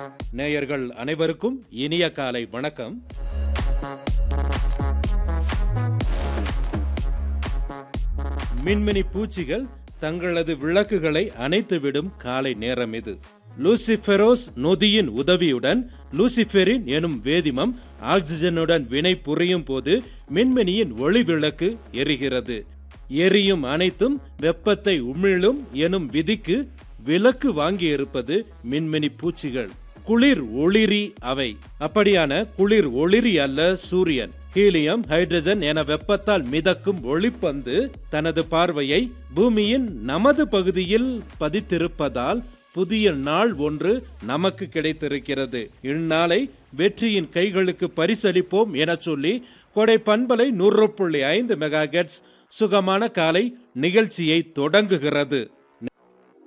நேயர்கள் அனைவருக்கும் இனிய காலை வணக்கம் மின்மினி பூச்சிகள் தங்களது விளக்குகளை அணைத்துவிடும் காலை நேரம் இது லூசிஃபெரோஸ் நொதியின் உதவியுடன் லூசிஃபெரின் எனும் வேதிமம் ஆக்சிஜனுடன் வினை புரியும் போது மின்மினியின் ஒளி விளக்கு எரிகிறது எரியும் அனைத்தும் வெப்பத்தை உமிழும் எனும் விதிக்கு விலக்கு வாங்கியிருப்பது மின்மினி பூச்சிகள் குளிர் ஒளிரி அவை அப்படியான குளிர் ஒளிரி அல்ல சூரியன் ஹீலியம் ஹைட்ரஜன் என வெப்பத்தால் மிதக்கும் ஒளிப்பந்து தனது பார்வையை பூமியின் நமது பகுதியில் பதித்திருப்பதால் புதிய நாள் ஒன்று நமக்கு கிடைத்திருக்கிறது இந்நாளை வெற்றியின் கைகளுக்கு பரிசளிப்போம் என சொல்லி கொடை பண்பலை நூறு புள்ளி ஐந்து மெகா சுகமான காலை நிகழ்ச்சியை தொடங்குகிறது